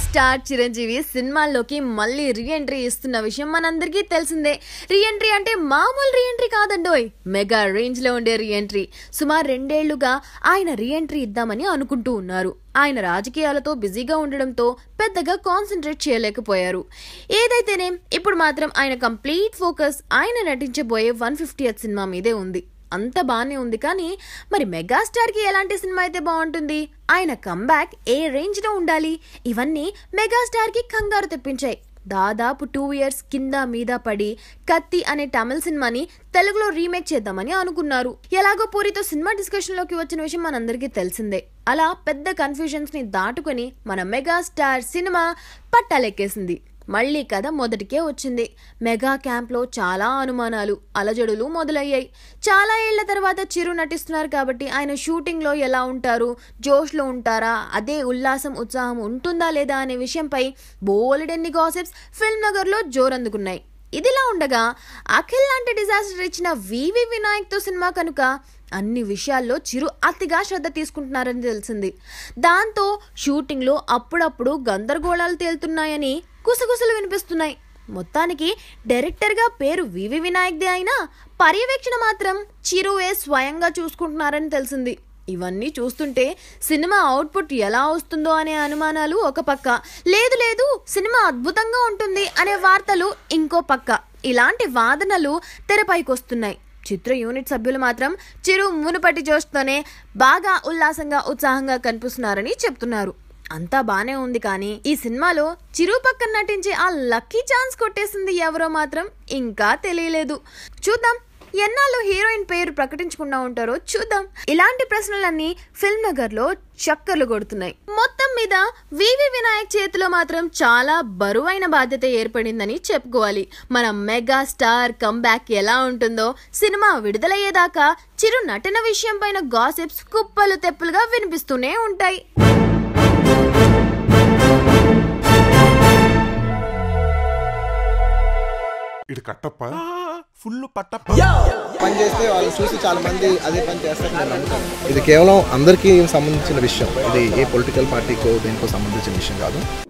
star Chiranjeevi సినిమాల్లోకి మళ్ళీ reentry ఇస్తున్న విషయం మనందరికీ తెలిసిందే రీఎంట్రీ అంటే మామూలు రీఎంట్రీ కాదండోయ్ మెగా రేంజ్ లో ఉండే రీఎంట్రీ సుమారు రెండేళ్లుగా ఆయన రీఎంట్రీ ఇద్దామని అనుకుంటూ ఉన్నారు ఆయన రాజకీయాలతో బిజీగా ఉండడంతో పెద్దగా కాన్సన్ట్రేట్ చేయలేకపోయారు ఏదైతేనేం ఇప్పుడు మాత్రం ఆయన కంప్లీట్ ఫోకస్ ఆయన నటించబోయే వన్ ఫిఫ్టీ సినిమా మీదే ఉంది అంత బానే ఉంది కానీ మరి మెగాస్టార్ కి ఎలాంటి సినిమా అయితే బాగుంటుంది ఆయన కంబ్యాక్ ఏ రేంజ్ లో ఉండాలి ఇవన్నీ మెగాస్టార్ కి కంగారు తెప్పించాయి దాదాపు టూ ఇయర్స్ కింద మీద పడి కత్తి అనే తమిళ సినిమాని తెలుగులో రీమేక్ చేద్దామని అనుకున్నారు ఎలాగో పూరితో సినిమా డిస్కషన్ లోకి వచ్చిన విషయం మనందరికీ తెలిసిందే అలా పెద్ద కన్ఫ్యూజన్స్ ని దాటుకొని మన మెగాస్టార్ సినిమా పట్టాలెక్కేసింది మళ్ళీ కథ మొదటికే వచ్చింది మెగా క్యాంప్లో చాలా అనుమానాలు అలజడులు మొదలయ్యాయి చాలా ఏళ్ల తర్వాత చిరు నటిస్తున్నారు కాబట్టి ఆయన షూటింగ్లో ఎలా ఉంటారు జోష్లో ఉంటారా అదే ఉల్లాసం ఉత్సాహం ఉంటుందా లేదా అనే విషయంపై బోలెడెన్ని గాసిప్స్ ఫిల్మ్ నగర్లో జోరందుకున్నాయి ఇదిలా ఉండగా అఖిల్ లాంటి డిజాస్టర్ ఇచ్చిన వివి వినాయక్తో సినిమా కనుక అన్ని విషయాల్లో చిరు అతిగా శ్రద్ధ తీసుకుంటున్నారని తెలిసింది దాంతో షూటింగ్లో అప్పుడప్పుడు గందరగోళాలు తేలుతున్నాయని గుసగుసలు వినిపిస్తున్నాయి మొత్తానికి డైరెక్టర్గా పేరు వివి వినాయక్దే అయినా పర్యవేక్షణ మాత్రం చిరువే స్వయంగా చూసుకుంటున్నారని తెలిసింది ఇవన్నీ చూస్తుంటే సినిమా అవుట్పుట్ ఎలా వస్తుందో అనే అనుమానాలు ఒక పక్క లేదు లేదు సినిమా అద్భుతంగా ఉంటుంది అనే వార్తలు ఇంకో పక్క ఇలాంటి వాదనలు తెరపైకి వస్తున్నాయి చిత్ర యూనిట్ సభ్యులు మాత్రం చిరు మునుపటి జోష్తోనే బాగా ఉల్లాసంగా ఉత్సాహంగా కనిపిస్తున్నారని చెప్తున్నారు అంతా బానే ఉంది కానీ ఈ సినిమాలో చిరు పక్కన నటించే ఆ లక్కీ ఛాన్స్ కొట్టేసింది ఎవరో మాత్రం ఇంకా తెలియలేదు చూద్దాం ఎన్నాళ్ళు హీరోయిన్ పేరు ప్రకటించకుండా ఉంటారో చూద్దాం ఇలాంటి ప్రశ్నలన్నీ ఫిల్మ్ నగర్ లో చక్కర్లు కొడుతున్నాయి మొత్తం మీద వివి వినాయక్ చేతిలో మాత్రం చాలా బరువైన బాధ్యత ఏర్పడిందని చెప్పుకోవాలి మన మెగా స్టార్ కంబ్యాక్ ఎలా ఉంటుందో సినిమా విడుదలయ్యేదాకా చిరు నటన విషయం పైన గాసిప్స్ కుప్పలు తెప్పులుగా వినిపిస్తూనే ఉంటాయి ఇటు కట్టప్ప ఫుల్ పట్టప్ప పని చేస్తే వాళ్ళు చూసి చాలా మంది అదే పని చేస్తారు నేను నమ్ముతాను ఇది కేవలం అందరికీ సంబంధించిన విషయం ఇది ఏ పొలిటికల్ పార్టీకో దేనికో సంబంధించిన విషయం కాదు